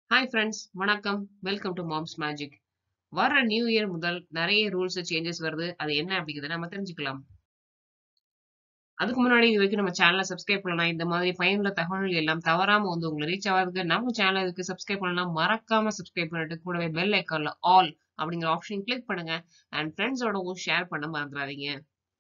hi friends வணக்கம் welcome to mom's magic வர்ற new year முதல் நிறைய ரூல்ஸ் சேஞ்சஸ் வருது அது என்ன அப்படிங்கிறத நம்ம தெரிஞ்சுக்கலாம் அதுக்கு முன்னாடி இது வரைக்கும் நம்ம சேனலை சப்ஸ்கிரைப் பண்ணலாம் இந்த மாதிரி பயனுள்ள தகவல்கள் எல்லாம் தவறாம வந்து உங்களை ரீச் ஆகிறதுக்கு நம்ம சேனலை இதுக்கு சப்ஸ்கிரைப் பண்ணலாம் மறக்காம சப்ஸ்கிரைப் பண்ணிட்டு கூடவே பெல் ஐக்கான்ல ஆல் அப்படிங்கிற ஆப்ஷன் கிளிக் பண்ணுங்க அண்ட் ஃப்ரெண்ட்ஸோடவும் ஷேர் பண்ண மறந்துடாதீங்க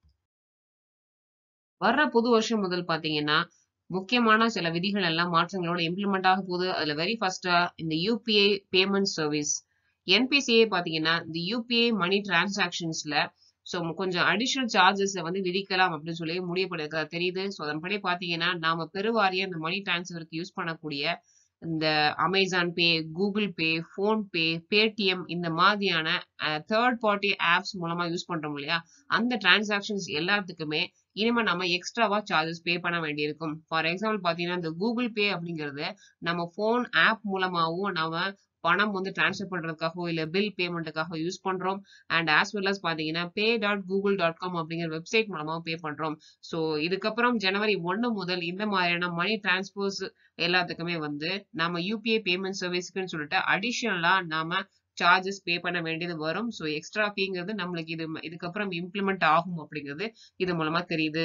வர்ற புது வருஷம் முதல் பாத்தீங்கன்னா முக்கியமான சில விதிகள் எல்லாம் மாற்றங்களோட இம்ப்ளிமெண்ட் ஆக போகுது அதுல வெரி ஃபர்ஸ்டா இந்த யூபிஐ பேமெண்ட் சர்வீஸ் என்பிசிஐ பாத்தீங்கன்னா இந்த யூபிஐ மணி டிரான்சாக்ஷன்ஸ்ல ஸோ கொஞ்சம் அடிஷனல் சார்ஜஸ் வந்து விதிக்கலாம் அப்படின்னு சொல்லி முடியப்படுகிறது தெரியுது ஸோ அதன்படி பாத்தீங்கன்னா நாம பெருவாரியா இந்த மணி டிரான்ஸ்ஃபருக்கு யூஸ் பண்ணக்கூடிய இந்த Amazon Pay Google Pay PhonePe Paytm இந்த மாதிரியான தேர்ட் பார்ட்டி ஆப்ஸ் மூலமா யூஸ் பண்றோம் இல்லையா அந்த டிரான்சாக்ஷன்ஸ் எல்லாத்துக்குமே இனிமே நம்ம எக்ஸ்ட்ராவா சார்ஜஸ் பே பண்ண வேண்டியிருக்கும் ஃபார் எக்ஸாம்பிள் பாத்தீங்கன்னா இந்த கூகுள் பே அப்படிங்கிறது நம்ம ஃபோன் ஆப் மூலமாவும் நாம பணம் வந்து டிரான்ஸ்ஃபர் பண்றதுக்காகவோ இல்ல பில் பேமெண்ட்டுக்காக யூஸ் பண்றோம் அண்ட் ஆஸ் வெல் அஸ் பாத்தீங்கன்னா pay dot Google dot com அப்படிங்கிற வெப்சைட் மூலமா பே பண்றோம் ஸோ இதுக்கப்புறம் ஜனவரி ஒன்னு முதல் இந்த மாதிரியான மணி டிரான்ஸ்பர்ஸ் எல்லாத்துக்குமே வந்து நம்ம யூபிஐ பேமெண்ட் சர்வீஸ்க்குன்னு சொல்லிட்டு அடிஷனலா நாம சார்ஜஸ் பே பண்ண வேண்டியது வரும் ஸோ எக்ஸ்ட்ரா ஃபீங்கிறது நம்மளுக்கு இது இதுக்கப்புறம் இம்ப்ளிமெண்ட் ஆகும் அப்படிங்கிறது இது மூலமா தெரியுது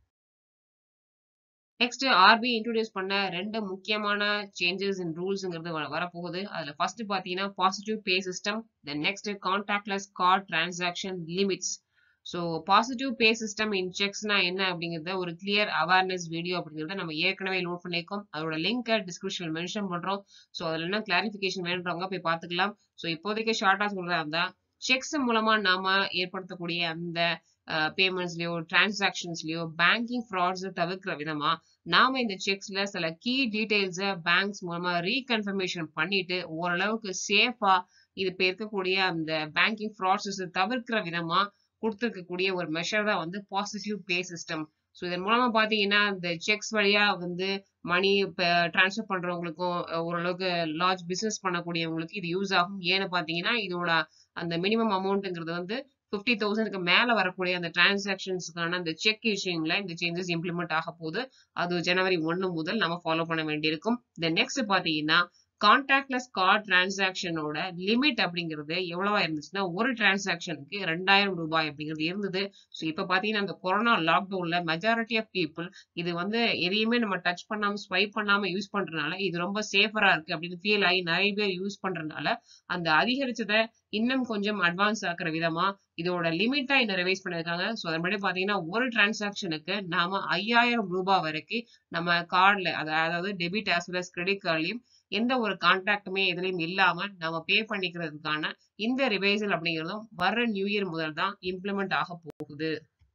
நெக்ஸ்ட் ஆர்பி இன்ட்ரோடியூஸ் பண்ண ரெண்டு முக்கியமான சேஞ்சஸ் இன் ரூல்ஸ்ங்கிறது வரப்போகுது அதுல ஃபர்ஸ்ட் பாத்தீங்கன்னா positive pay system then next contactless card transaction limits so positive pay system in செக்ஸ்னா என்ன அப்படிங்கறத ஒரு கிளியர் அவேர்னஸ் வீடியோ அப்படிங்கறத நம்ம ஏற்கனவே நோட் பண்ணியிருக்கோம் அதோட லிங்க் டிஸ்கிரிப்ஷன் மென்ஷன் பண்றோம் ஸோ அதுல என்ன கிளாரிபிகேஷன் வேணுன்றவங்க போய் பார்த்துக்கலாம் ஸோ இப்போதைக்கு ஷார்ட்டா சொல்றதா இருந்தா செக்ஸ் மூலமா நாம ஏற்படுத்தக்கூடிய அந்த பேமெண்ட்ஸ்லயோ டிரான்சாக்ஷன்ஸ்லயோ பேங்கிங் ஃப்ராட்ஸ் தவிர்க்கிற விதமா நாம இந்த செக்ஸ்ல சில கீ டீடைல்ஸ பேங்க்ஸ் மூலமா ரீகன்ஃபர்மேஷன் பண்ணிட்டு ஓரளவுக்கு சேஃபா இது இப்ப இருக்கக்கூடிய அந்த பேங்கிங் ஃப்ராட்ஸஸ் தவிர்க்கிற விதமா கொடுத்துருக்கக்கூடிய ஒரு மெஷர் தான் வந்து பாசிட்டிவ் பே சிஸ்டம் ஸோ இதன் மூலமா பாத்தீங்கன்னா இந்த செக்ஸ் வழியா வந்து மணி டிரான்ஸ்ஃபர் பண்றவங்களுக்கும் ஓரளவுக்கு லார்ஜ் பிசினஸ் பண்ணக்கூடியவங்களுக்கு இது யூஸ் ஆகும் ஏன்னு பாத்தீங்கன்னா இதோட அந்த மினிமம் அமௌண்ட்ங்கிறது வந்து ஃபிஃப்டி தௌசண்ட்க்கு மேல வரக்கூடிய அந்த டிரான்சாக்ஷன்ஸ்க்கான அந்த செக் இஷ்யூங்ல இந்த சேஞ்சஸ் இம்ப்ளிமெண்ட் ஆக போகுது அது ஜனவரி ஒன்னு முதல் நம்ம ஃபாலோ பண்ண வேண்டியிருக்கும் தென் நெக்ஸ்ட் பாத்தீங்கன்னா கான்டாக்ட்லெஸ் கார்ட் டிரான்சாக்ஷனோட லிமிட் அப்படிங்கிறது எவ்வளவா இருந்துச்சுன்னா ஒரு டிரான்சாக்ஷனுக்கு ரெண்டாயிரம் ரூபாய் அப்படிங்கிறது இருந்தது ஸோ இப்ப பாத்தீங்கன்னா அந்த கொரோனா லாக்டவுன்ல மெஜாரிட்டி ஆஃப் பீப்புள் இது வந்து எதையுமே நம்ம டச் பண்ணாம ஸ்வைப் பண்ணாம யூஸ் பண்றதுனால இது ரொம்ப சேஃபரா இருக்கு அப்படின்னு ஃபீல் ஆகி நிறைய பேர் யூஸ் பண்றதுனால அந்த அதிகரிச்சதை இன்னும் கொஞ்சம் அட்வான்ஸ் ஆக்குற விதமா இதோட லிமிட்டா இன்னும் ரிவைஸ் பண்ணிருக்காங்க ஸோ அதன்படி பாத்தீங்கன்னா ஒரு டிரான்சாக்ஷனுக்கு நாம ஐயாயிரம் ரூபாய் வரைக்கும் நம்ம கார்டுல அதாவது debit as well as credit கார்ட்லயும் எந்த ஒரு கான்டாக்டுமே எதுலையும் இல்லாம நம்ம பே பண்ணிக்கிறதுக்கான இந்த ரிவைசல் அப்படிங்கிறதும் வர்ற நியூ இயர் முதல் தான் இம்ப்ளிமெண்ட் ஆக போகுது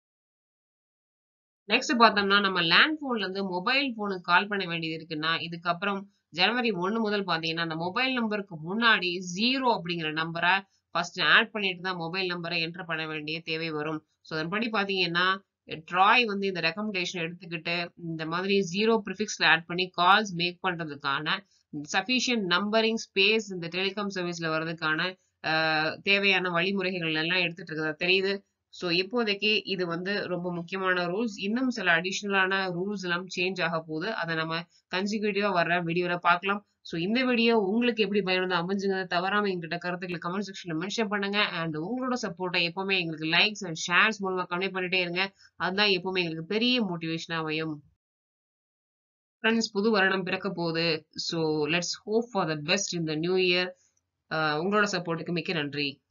நெக்ஸ்ட் பார்த்தோம்னா நம்ம லேண்ட் போன்ல இருந்து மொபைல் போனுக்கு கால் பண்ண வேண்டியது இருக்குன்னா இதுக்கப்புறம் ஜனவரி ஒன்னு முதல் பாத்தீங்கன்னா அந்த மொபைல் நம்பருக்கு முன்னாடி ஜீரோ அப்படிங்கிற நம்பரை ஃபர்ஸ்ட் ஆட் பண்ணிட்டு தான் மொபைல் நம்பரை என்டர் பண்ண வேண்டிய தேவை வரும் ஸோ அதன்படி பாத்தீங்கன்னா ட்ராய் வந்து இந்த ரெக்கமெண்டேஷன் எடுத்துக்கிட்டு இந்த மாதிரி ஜீரோ ப்ரிஃபிக்ஸ்ல ஆட் பண்ணி கால்ஸ் மேக் பண்றதுக்கான சஃபிஷியன்ட் நம்பரிங் ஸ்பேஸ் இந்த டெலிகாம் சர்வீஸ்ல வர்றதுக்கான தேவையான வழிமுறைகள் எல்லாம் எடுத்துட்டு இருக்கிறதா தெரியுது ஸோ இப்போதைக்கு இது வந்து ரொம்ப முக்கியமான ரூல்ஸ் இன்னும் சில அடிஷ்னலான ரூல்ஸ் எல்லாம் சேஞ்ச் ஆக போகுது அதை நம்ம கன்சிக்யூட்டிவா வர்ற வீடியோல பார்க்கலாம் ஸோ இந்த வீடியோ உங்களுக்கு எப்படி பயனுள்ள அமைஞ்சுங்க தவறாம எங்கிட்ட கருத்துக்களை கமெண்ட் செக்ஷன்ல மென்ஷன் பண்ணுங்க அண்ட் உங்களோட சப்போர்ட்டை எப்பவுமே எங்களுக்கு லைக்ஸ் அண்ட் ஷேர்ஸ் மூலமா கம்மி பண்ணிட்டே இருங்க அதுதான் எப்பவுமே எங்களுக்கு பெரிய மோட்டிவேஷனா அமையும் ஃப்ரெண்ட்ஸ் புது வருடம் பிறக்க போகுது so let's hope for the best இந்த நியூ இயர் உங்களோட சப்போர்ட்டுக்கு மிக்க நன்றி